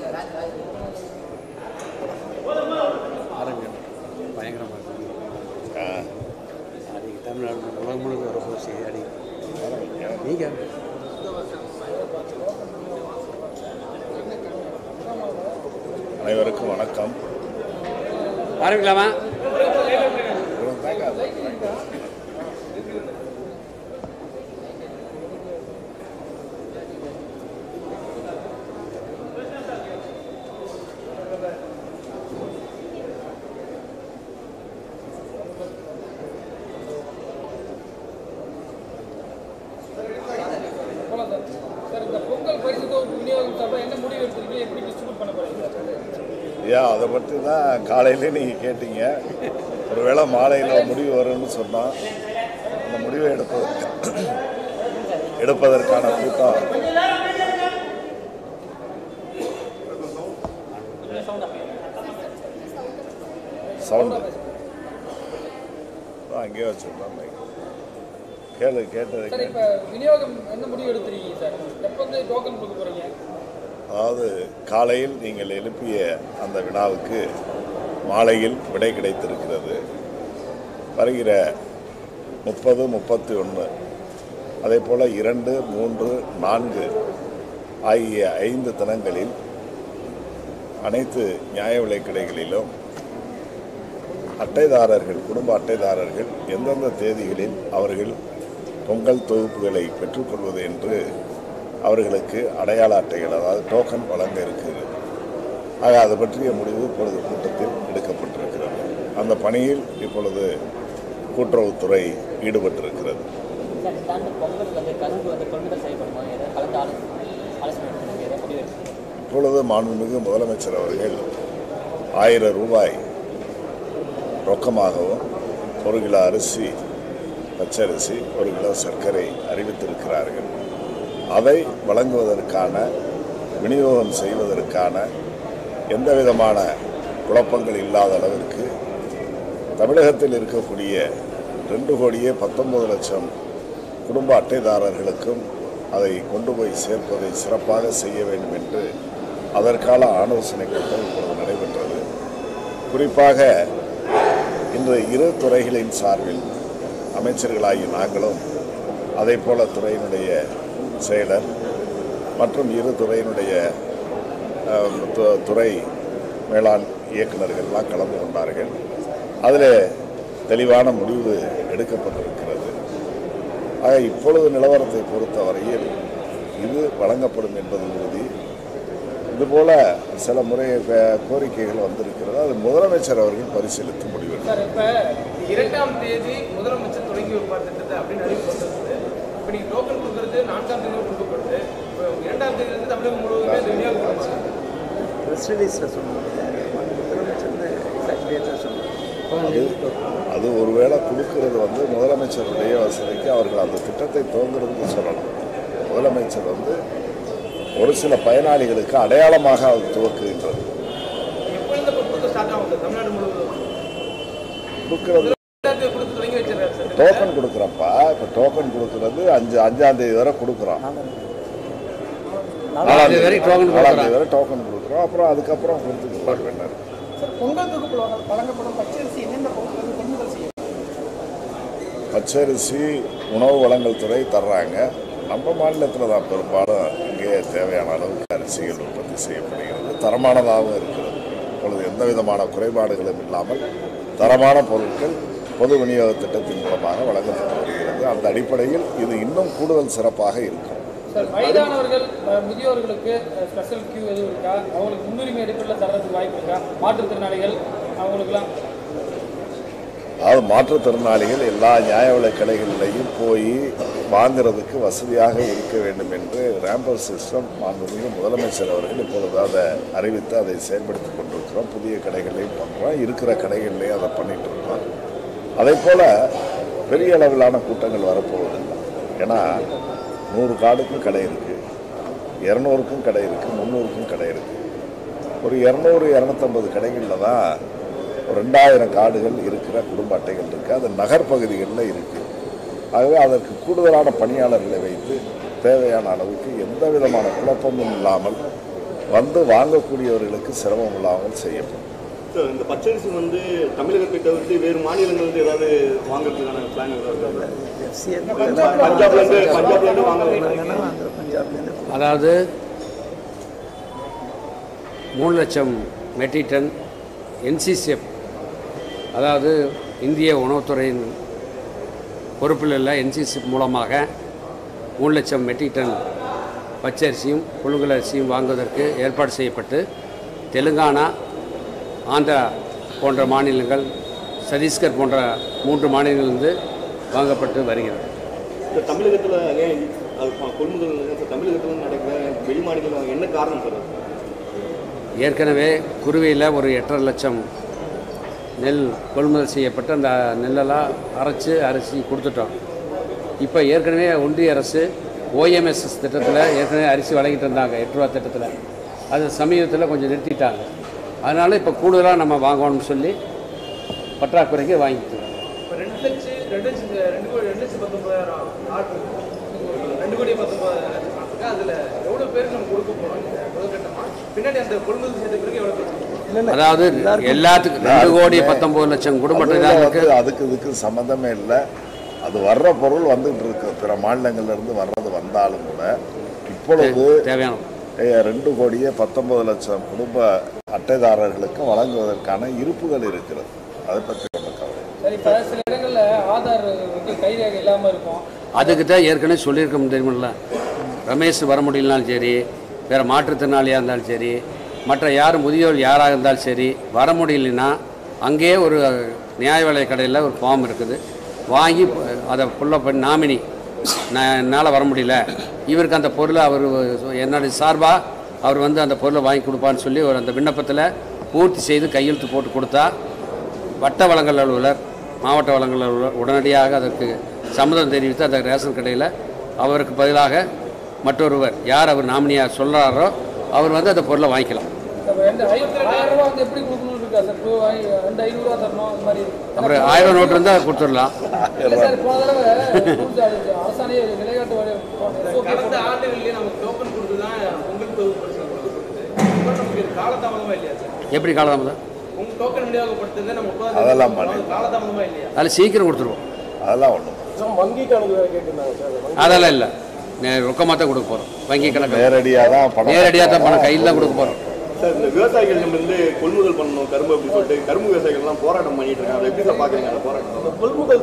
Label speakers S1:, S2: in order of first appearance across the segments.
S1: அரங்கம் பயங்கரமாக இருக்கு அன்றைக்கி தமிழ்நாடு உலகம் முழுக்க வர போச்சு அன்றைக்கி நீங்கள்
S2: அனைவருக்கும் வணக்கம்
S1: ஆரம்பிக்கலாமா
S3: போலாம் சார் சார் இந்த பொங்கல் பரிசு தொகுப்பு விநியோகம் சார்பாக என்ன முடிவு எடுத்திருக்கீங்க எப்படி டிஸ்ட்ரிபியூட் பண்ண போறீங்க
S2: ஐயா அதை பற்றி தான் காலையிலே நீங்கள் கேட்டீங்க ஒருவேளை மாலையில் முடிவு வரும்னு சொன்னோம் அந்த முடிவை எடுப்பதற்கு எடுப்பதற்கான கூட்டம் சவுண்டு அங்கேயே வச்சுருந்தோம் கேளு கேட்டது
S3: சார் இப்போ விநியோகம் என்ன முடிவு எடுத்திருக்கீங்க சார் எப்போ வந்து டோக்கன் கொடுக்க போறீங்க
S2: அதாவது காலையில் நீங்கள் எழுப்பிய அந்த வினாவுக்கு மாலையில் விடை கிடைத்திருக்கிறது வருகிற முப்பது முப்பத்தி ஒன்று அதே போல் இரண்டு மூன்று நான்கு ஆகிய ஐந்து தினங்களில் அனைத்து நியாய விலைக் கடைகளிலும் அட்டைதாரர்கள் குடும்ப அட்டைதாரர்கள் எந்தெந்த தேதிகளில் அவர்கள் பொங்கல் தொகுப்புகளை பெற்றுக்கொள்வது என்று அவர்களுக்கு அடையாள அட்டைகள் அதாவது டோக்கன் வழங்க இருக்கிறது ஆக அது பற்றிய முடிவு இப்பொழுது கூட்டத்தில் எடுக்கப்பட்டிருக்கிறது அந்த பணியில் இப்பொழுது கூட்டுறவுத்துறை ஈடுபட்டிருக்கிறது
S4: சார் இந்த ஆண்டு பொங்கல் வந்து கரும்பு வந்து கொள்முதல் செய்யப்படுமா ஏதாவது கலந்து ஆலோசனை ஆலோசனை எடுத்துருக்கீங்க ஏதாவது முடிவு எடுத்துருக்கீங்க
S2: இப்பொழுது மாண்புமிகு முதலமைச்சர் அவர்கள் ஆயிரம் ரூபாய் ரொக்கமாகவும் ஒரு கிலோ அரிசி பச்சரிசி ஒரு கிலோ சர்க்கரை அறிவித்திருக்கிறார்கள் அதை வழங்குவதற்கான விநியோகம் செய்வதற்கான எந்த விதமான குழப்பங்கள் இல்லாத அளவிற்கு தமிழகத்தில் இருக்கக்கூடிய ரெண்டு கோடியே பத்தொன்பது லட்சம் குடும்ப அட்டைதாரர்களுக்கும் அதை கொண்டு போய் சேர்ப்பதை சிறப்பாக செய்ய வேண்டும் என்று அதற்கான ஆலோசனை கூட்டம் இப்பொழுது நடைபெற்றது குறிப்பாக இன்று இரு துறைகளின் சார்பில் அமைச்சர்களாகி நாங்களும் அதே போல துறையினுடைய செயலர் மற்றும் இரு துறையினுடைய அஹ், து- துறை மேலாண் இயக்குநர்கள்லாம் கலந்து கொண்டார்கள் அதில் தெளிவான முடிவு எடுக்கப்பட்டிருக்கிறது ஆக இப்பொழுது நிலவரத்தை பொறுத்தவரையில் இது வழங்கப்படும் என்பது உறுதி இதுபோல சில முறை கே- கோரிக்கைகள் வந்திருக்கிறது அது முதலமைச்சர் அவர்கள் பரிசீலித்து முடிவெடுப்பார்
S3: சார் இப்போ இரண்டாம் தேதி முதலமைச்சர் தொடங்கி வைப்பார் திட்டத்தை அப்படின்னு அறிவிப்பு வந்திருந்தது இப்போ நீங்கள் டோக்கன் கொடுக்கறது நான்காம் தேதி கொடுக்கப்படுது இப்போ இரண்டாம் தேதி இருந்து தமிழகம் முழுவதுமே இந்த விநியோகம் பண்ணுவாங்க
S1: ப்ரெஸ் ரிலீஸில் சொன்னாங்க முதலமைச்சர் எக்ஸாக்ட் டேட்டாக சொன்னாங்க
S2: அது அது ஒருவேளை கொடுக்கிறது வந்து முதலமைச்சருடைய வசதிக்கு அவர்கள் அந்த திட்டத்தை துவங்குறதுக்கு சொல்லலாம் முதலமைச்சர் வந்து ஒரு சில பயனாளிகளுக்கு அடையாளமாக அது துவக்குகின்றது
S3: எப்போ இந்த கொடுத்து ஸ்டார்ட் ஆகும் சார் தமிழ்நாடு முழுவதும்
S2: கொடுக்கிறது
S3: இரண்டாம் தேதி கொடுத்து தொடங்கி வச்சிருக்காரு சார்
S2: டோக்கன் கொடுக்குறப்பா இப்போ டோக்கன் கொடுக்கறது அஞ்சு அஞ்சாம் தேதி வரை கொடுக்குறோம் நாலாம்
S1: தேதி வரை token
S2: நாலாம் தேதி வரை டோக்கன் கொடுக்குறோம் அப்புறம் அதுக்கப்புறம் கொடுத்துட்டு போக வேண்டாம்
S3: சார் பொங்கல் தொகுப்பில் வழங்கப்படும் பச்சரிசி என்னென்ன பொருட்கள் கொள்முதல் செய்யும்
S2: பச்சரிசி உணவு வழங்கல் துறை தர்றாங்க நம்ம மாநிலத்தில் தான் பெரும்பாலும் இங்கே தேவையான அளவுக்கு அரிசிகள் உற்பத்தி செய்யப்படுகிறது தரமானதாகவும் இருக்கிறது இப்பொழுது எந்த விதமான குறைபாடுகளும் இல்லாமல் தரமான பொருட்கள் பொது விநியோக திட்டத்தின் மூலமாக வழங்கப்பட்டு வருகிறது அந்த அடிப்படையில் இது இன்னும் கூடுதல் சிறப்பாக இருக்கும்
S3: சார் வயதானவர்கள் அஹ், முதியோர்களுக்கு ஸ்பெஷல் கியூ எதுவும் இருக்கா அவங்களுக்கு முன்னுரிமை அடிப்படையில் தர்றதுக்கு வாய்ப்பு இருக்கா மாற்றுத்திறனாளிகள் அவங்களுக்குலாம்
S2: அதாவது மாற்றுத்திறனாளிகள் எல்லா நியாய விலைக் கடைகளிலையும் போய் வாங்குறதுக்கு வசதியாக இருக்க வேண்டும் என்று ரேம்பர் சிஸ்டம் மாண்புமிகு முதலமைச்சர் அவர்கள் இப்பொழுது அதை அறிவித்து அதை செயல்படுத்தி கொண்டிருக்கிறோம் புதிய கடைகளையும் பண்ணுறோம் இருக்கிற கடைகள்லையும் அதை பண்ணிட்டு இருக்கோம் அதே போல் பெரிய அளவிலான கூட்டங்கள் வரப்போவதில்லை ஏன்னா நூறு கார்டுக்கும் கடை இருக்குது இரநூறுக்கும் கடை இருக்குது முந்நூறுக்கும் கடை இருக்குது ஒரு இரநூறு இரநூத்தம்பது கடைகளில் தான் ஒரு ரெண்டாயிரம் கார்டுகள் இருக்கிற குடும்ப அட்டைகள் இருக்குது அது நகர்ப்பகுதிகளில் இருக்குது ஆகவே அதற்கு கூடுதலான பணியாளர்களை வைத்து தேவையான அளவுக்கு எந்த விதமான குழப்பமும் இல்லாமல் வந்து வாங்கக்கூடியவர்களுக்கு சிரமம் இல்லாமல் செய்யப்படும்
S5: சார் இந்த பச்சரிசி வந்து தமிழகத்தை தவிர்த்து வேறு மாநிலங்கள் வந்து ஏதாவது வாங்குறதுக்கான பிளான் ஏதாவது இருக்கா?
S1: எஃப்சிஎல்
S5: பஞ்சாப்ல இருந்து பஞ்சாப்ல இருந்து வாங்க
S1: ஆந்திர பஞ்சாப்லேருந்து
S6: அதாவது மூணு லட்சம் மெட்ரிக் டன் என்சிசிஎஃப் அதாவது இந்திய உணவுத்துறையின் பொறுப்பில் உள்ள என்சிசிஎஃப் மூலமாக மூணு லட்சம் மெட்ரிக் டன் பச்சரிசியும் புழுங்கல் அரிசியும் வாங்குவதற்கு ஏற்பாடு செய்யப்பட்டு தெலுங்கானா ஆந்திரா போன்ற மாநிலங்கள் சத்தீஸ்கர் போன்ற மூன்று மாநிலங்களிலிருந்து வாங்கப்பட்டு வருகிறது
S5: இந்த தமிழகத்துல ஏன் அது ப- கொள்முதல் சார் தமிழகத்துல நடக்கிற வெளி மாநிலம் என்ன காரணம் சார் அது?
S6: ஏற்கனவே குருவியில் ஒரு எட்டரை லட்சம் நெல் கொள்முதல் செய்யப்பட்டு அந்த நெல்லெல்லாம் அரைச்சி அரிசி கொடுத்துட்டோம் இப்போ ஏற்கனவே ஒன்றிய அரசு ஓஎம்எஸ்எஸ் திட்டத்தில் ஏற்கனவே அரிசி வழங்கிட்டு இருந்தாங்க எட்டு ரூபா திட்டத்தில் அது சமீபத்தில் கொஞ்சம் நிறுத்திட்டாங்க அதனால் இப்போ கூடுதலாக நம்ம வாங்கணும்னு சொல்லி பற்றாக்குறைக்கு வாங்கிட்டு
S3: இப்போ ரெண்டு லட்சம் ரெண்டு லட்சம் ரெண்டு கோடி ரெண்டு லட்சம் பத்தொன்பதாயிரம் ஆட்டு ரெண்டு கோடி பத்தொன்பதாயிரம் லட்சம் ஆட்டுக்கு அதில் எவ்வளோ பேருக்கு நம்ம கொடுக்க போகிறோம் இந்த முதற்கட்டமாக பின்னாடி அந்த கொள்முதல் செய்த பிறகு எவ்வளோ பேர் கொடுக்கணும்?
S6: அதாவது எல்லாத்துக்கும் ரெண்டு கோடி பத்தொம்பது லட்சம் குடும்ப
S2: அதுல
S6: அட்டைதாரர்களுக்கு
S2: வந்து அதுக்கு இதுக்கு சம்மந்தமே இல்லை அது வர்ற பொருள் வந்துட்டு இருக்கு பிற மாநிலங்கள்ல இருந்து வர்றது வந்தாலும் கூட இப்பொழுது
S6: தேவையான
S2: ஏ, ரெண்டு கோடியே பத்தொன்பது லட்சம் குடும்ப அட்டைதாரர்களுக்கு வழங்குவதற்கான இருப்புகள் இருக்கிறது அதை பற்றி ஒன்றும் கவலை இல்லை.
S7: சரி இப்போ சில இடங்களில் ஆதார் வந்து கைரேகை இல்லாமல் இருக்கும்
S6: அதுக்கு தான் ஏற்கனவே சொல்லியிருக்கோம் தெரியுமில்ல ரமேஷ் வர முடியலனாலும் சரி வேறு மாற்றுத்திறனாளியாக இருந்தாலும் சரி மற்ற யார் முதியோர் யாராக இருந்தாலும் சரி வர முடியலன்னா அங்கேயே ஒரு நியாய விலை கடையில் ஒரு ஃபார்ம் இருக்குது வாங்கி அதை ஃபுல்லாக பண்ணி நாமினி நான் என்னால் வர முடியல இவருக்கு அந்த பொருளை அவர் என்னுடைய சார்பாக அவர் வந்து அந்த பொருளை வாங்கி கொடுப்பான்னு சொல்லி ஒரு அந்த விண்ணப்பத்தில் பூர்த்தி செய்து கையெழுத்து போட்டு கொடுத்தா வட்ட வழங்கல் அலுவலர் மாவட்ட வழங்கல் அலுவலர் உடனடியாக அதற்கு சம்மதம் தெரிவித்து அந்த ரேஷன் கடையில் அவருக்கு பதிலாக மற்றொருவர் யார் அவர் நாமினியாக சொல்கிறாரோ அவர் வந்து அந்த பொருளை வாங்கிக்கலாம்
S7: இப்போ ரெண்டு ஐ- ஆயிரம் ரூபா வந்து எப்படி கொடுக்கணும்னு இருக்கா சார் டூ ஐ- ரெண்டு ஐநூறுரூவா தரணும் அந்த மாதிரி
S6: அப்புறம் ஆயிரம் நோட்டு இருந்தால் கொடுத்துடலாம்
S7: இல்லை சார் போன தடவை rules அது அரசாணையை நிலைநாட்டு வரை
S3: கடந்த ஆண்டுகளிலே நமக்கு டோக்கன் கொடுத்து தான் பொங்கல் தொகுப்பு பரிசு கொடுக்கப்பட்டது இப்போ நமக்கு இது காலதாமதமாக இல்லையா சார்
S6: எப்படி காலதாமதம்
S3: உங்க டோக்கன் விநியோகப்படுத்துறது நம்ம முப்பதாம்
S2: அதெல்லாம்
S3: தேதி
S2: பண்ணி.
S3: காலதாமதமாக இல்லையா
S6: அதில் சீக்கிரம் கொடுத்துருவோம்
S2: அதெல்லாம் ஒன்றும்
S6: அதெல்லாம் இல்லை ரொக்கமாக தான் கொடுக்க போகிறோம் வங்கி கணக்கு
S2: நேரடியாக தான் பணம்
S6: நேரடியாக தான் பணம் கையில் தான் கொடுக்க போகிறோம்
S5: சார் இந்த விவசாயிகள் நம்ம வந்து கொள்முதல் பண்ணணும் கரும்பு அப்படின்னு சொல்லிட்டு கரும்பு விவசாயிகள்லாம் போராட்டம் பண்ணிட்டு இருக்காங்க அதை எப்படி சார் பாக்குறீங்க அந்த போராட்டம்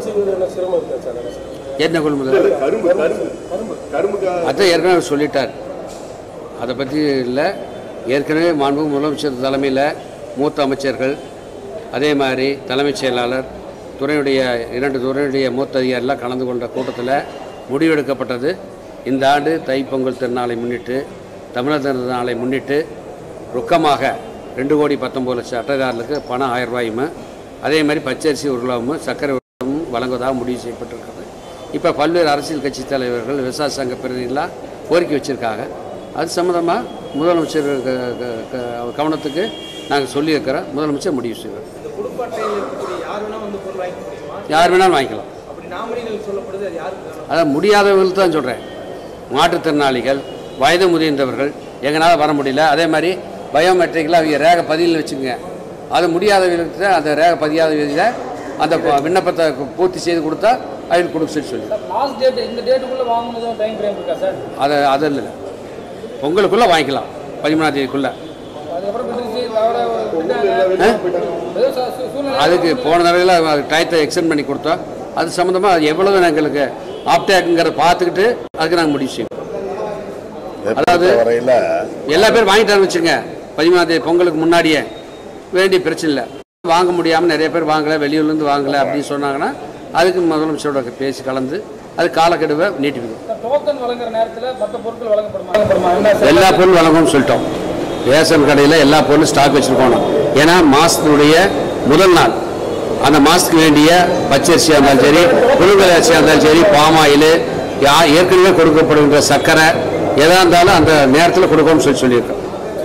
S6: என்ன கொள்முதல்
S5: கரும்பு கரும்பு கரும்புக்காக
S6: அதை ஏற்கனவே சொல்லிட்டார் அதை பற்றி இல்லை ஏற்கனவே மாண்பு முதலமைச்சர் தலைமையில் மூத்த அமைச்சர்கள் அதே மாதிரி தலைமைச் செயலாளர் துறையுடைய இரண்டு துறையுடைய மூத்த அதிகாரிலாம் கலந்து கொண்ட கூட்டத்தில் முடிவெடுக்கப்பட்டது இந்த ஆண்டு தைப்பொங்கல் திருநாளை முன்னிட்டு தமிழர் திருநாளை முன்னிட்டு ரொக்கமாக ரெண்டு கோடி பத்தொம்பது லட்சம் அட்டைதாரர்களுக்கு பணம் ஆயிரம் ரூபாயும் அதே மாதிரி பச்சரிசி ஒரு கிலோவும் சர்க்கரை ஒரு கிலோவும் வழங்குவதாக முடிவு செய்யப்பட்டிருக்கிறது இப்போ பல்வேறு அரசியல் கட்சி தலைவர்கள் விவசாய சங்க பிரதிநிதிகளாக கோரிக்கை வச்சுருக்காங்க அது சம்மந்தமாக முதலமைச்சர் க- க- க- கவனத்துக்கு நாங்கள் சொல்லியிருக்கிறோம் முதலமைச்சர் முடிவு செய்வார்
S3: இந்த குடும்ப அட்டையில் இருக்கக்கூடிய யார் வேணா வந்து பொருள் வாங்கிக்க முடியுமா
S6: யார் வேணாலும் வாங்கிக்கலாம்
S3: அப்படி நாமினிகள் சொல்லப்படுது அது யாருக்கு வேணும்
S6: அதான் முடியாதவங்களுக்கு தான் சொல்கிறேன் மாற்றுத்திறனாளிகள் வயது முதிர்ந்தவர்கள் எங்களால் வர முடியல அதே மாதிரி பயோமெட்ரிக்கில் அவங்க ரேக பதிவில் வச்சுக்கோங்க அது முடியாதவர்களுக்கு அந்த ரேக பதியாத விதியில் அந்த ப- விண்ணப்பத்தை பூர்த்தி செய்து கொடுத்தா அவங்களுக்கு கொடுக்க சொல்லி சொல்லி
S7: சார் லாஸ்ட் டேட் இந்த டேட்டுக்குள்ளே வாங்கணும் டைம் ஃப்ரேம் இருக்கா சார்
S6: அதை அது இல்லை பொங்கலுக்குள்ளே வாங்கிக்கலாம் பதிமூணாம் தேதிக்குள்ளே
S7: அதுக்கப்புறம் பிடிச்சி தவிர விட்டாங்க ஏதோ ச- சூ- சூழ்நிலை
S6: அதுக்கு போன தடவையில் அது டயத்தை எக்ஸ்டெண்ட் பண்ணி கொடுத்தோம் அது சம்மந்தமாக அது எவ்வளவு எங்களுக்கு ஆப்டேக்குங்கிறத பார்த்துக்கிட்டு அதுக்கு நாங்கள் முடிவு செய்வோம் அதாவது-
S2: வரையில்
S6: எல்லா பேரும் வாங்கிட்டாரு வச்சுங்க பதிமூணாம் தேதி பொங்கலுக்கு முன்னாடியே வேண்டிய பிரச்சனை இல்லை வாங்க முடியாமல் நிறைய பேர் வாங்கலை வெளியூர்லேருந்து வாங்கலை அப்படின்னு சொன்னாங்கன்னா அதுக்கு முதலமைச்சரோட பேசி கலந்து அது காலக்கெடுவை நீட்டிக்கணும்
S7: டோக்கன் வழங்குற நேரத்தில் மற்ற பொருட்கள் வழங்கப்படுமா வழங்கப்படுமா என்ன சார்
S6: எல்லா பொருளும் வழங்கும்னு சொல்லிட்டோம் ரேஷன் கடையில் எல்லா பொருளும் ஸ்டாக் வச்சுருக்கோம் ஏன்னா மாதத்தினுடைய முதல் நாள் அந்த மாதத்துக்கு வேண்டிய பச்சரிசியாக இருந்தாலும் சரி புழுங்கல் அரிசியாக இருந்தாலும் சரி பாமாயில் ஏற்கனவே கொடுக்கப்படுகின்ற சர்க்கரை எதாக இருந்தாலும் அந்த நேரத்தில் கொடுக்கணும்னு சொல்லி சொல்லியிருக்கோம்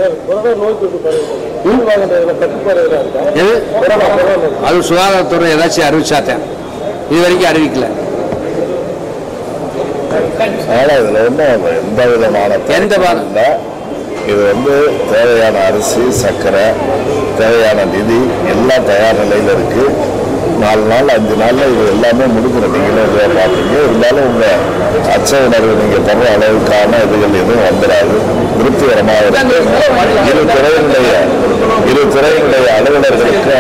S6: எது? அது சுகாதாரத்துறை ஏதாச்சும் அறிவிச்சாத்தேன் இது வரைக்கும் அறிவிக்கல
S2: அதனால் இதில் ஒன்றும் எந்த விதமான
S6: எந்த வாதம்?
S2: இல்லை இது வந்து தேவையான அரிசி சர்க்கரை தேவையான நிதி எல்லாம் தயார் நிலையில் இருக்கு நாலு நாள் அஞ்சு நாள்ல இது எல்லாமே முடிஞ்சிடும் நீங்களும் இதை பார்ப்பீங்க இருந்தாலும் உங்க அச்ச உணர்வு நீங்க தர்ற அளவுக்கான இதுகள் எதுவும் வந்துடாது திருப்திகரமாக இருக்கு இரு துறையினுடைய இரு துறையினுடைய அலுவலர்களுக்கு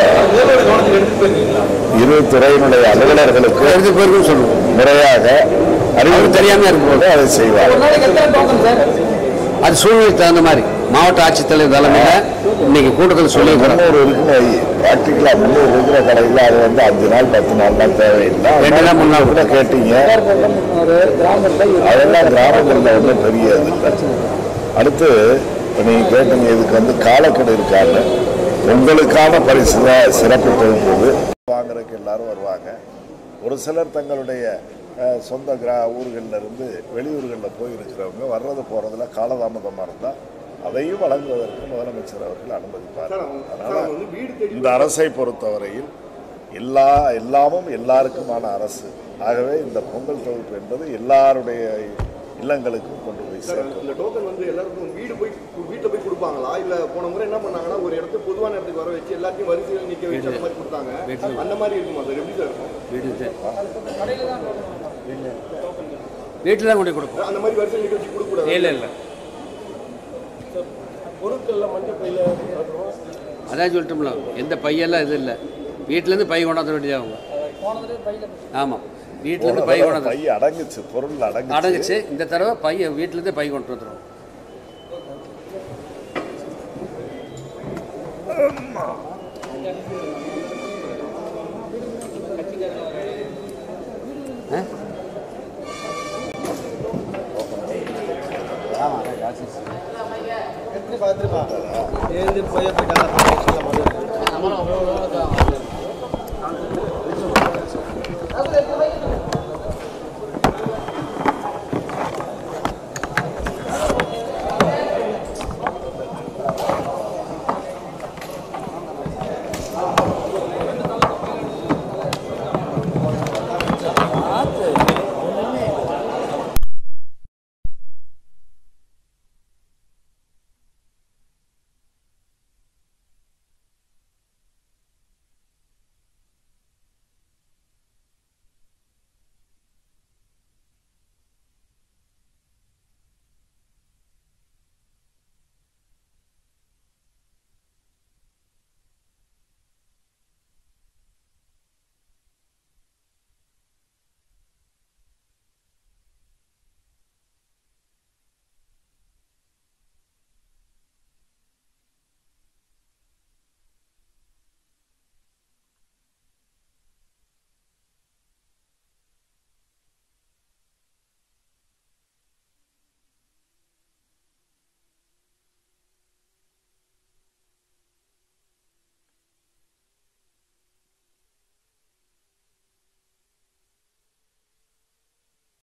S2: இரு துறையினுடைய அலுவலர்களுக்கு
S6: எடுத்து போயிருக்குன்னு சொல்லுவோம்
S2: முறையாக அறிவு
S6: தெரியாம இருக்கும்போது
S2: அதை செய்வார்
S7: ஒரு நாளைக்கு எத்தனை டோக்கன் சார்
S6: அது சூழ்நிலைக்கு தகுந்த மாதிரி மாவட்ட ஆட்சித்தலைவர் தலைமையில் இன்னைக்கு கூட்டத்தில் சொல்லியிருக்கிறோம்
S2: முன்னூறு இருக்குன்னு வை ப்ராக்டிக்கலா முன்னூறு இருக்கிற கடையில் அது வந்து அஞ்சு நாள் பத்து நாள்லாம் தேவையில்லை
S6: ரெண்டு நாள், மூணு நாள்
S2: கூட கேட்டீங்க
S7: ஒரு கிராமத்தில்
S2: அதெல்லாம் கிராமங்களில் ஒன்றும் பெரிய இது இல்லை அடுத்து இப்போ நீங்கள் கேட்டீங்க இதுக்கு வந்து காலக்கெடு இருக்காங்க உங்களுக்கான பரிசு தான் சிறப்பு போகும்போது வாங்குறதுக்கு எல்லாரும் வருவாங்க ஒரு சிலர் தங்களுடைய அஹ், சொந்த கிரா ஊர்களில் இருந்து வெளியூர்களில் போய் இருக்கிறவங்க வர்றது போகிறதுல காலதாமதமாக இருந்தால் அதையும் வழங்குவதற்கு முதலமைச்சர் அவர்கள் அனுமதிப்பார் அதனால்
S5: வந்து வீடு தேடி
S2: இந்த அரசை பொறுத்தவரையில் எல்லா எல்லாமும் எல்லாருக்குமான அரசு ஆகவே இந்த பொங்கல் தொகுப்பு என்பது எல்லாருடைய இல்லங்களுக்கும் கொண்டு போய் சேர்க்கும்
S5: இந்த டோக்கன் வந்து எல்லாருக்கும் வீடு போய் வீட்டில் போய் கொடுப்பாங்களா இல்ல போன முறை என்ன பண்ணாங்கன்னா ஒரு இடத்துக்கு பொதுவான இடத்துக்கு வர வச்சு எல்லாத்தையும் வரிசையில் நிக்க வச்சு அந்த மாதிரி கொடுத்தாங்க அந்த மாதிரி இருக்குமா சார் எப்படி சார் இருக்கும்
S6: வீட்டில் தான் கொண்டு போய் கொடுப்போம்
S5: அந்த மாதிரி வரிசையில் நிக்க வச்சு கொடுக்க கூடாது
S6: இல்லை இல்லை அதான் சொல்லிட்டோம்ல எந்த பையெல்லாம் இது இல்லை வீட்டிலேருந்து பை கொண்டாந்து வேண்டியது அவங்க ஆமாம் வீட்டிலேருந்து பை கொண்டாந்து
S2: பை அடங்குச்சு பொருள் அடங்குச்சு
S6: அடங்குச்சு இந்த தடவை பைய வீட்டிலேருந்து பை கொண்டு வந்துடும்
S1: எழுந்து போய் போய்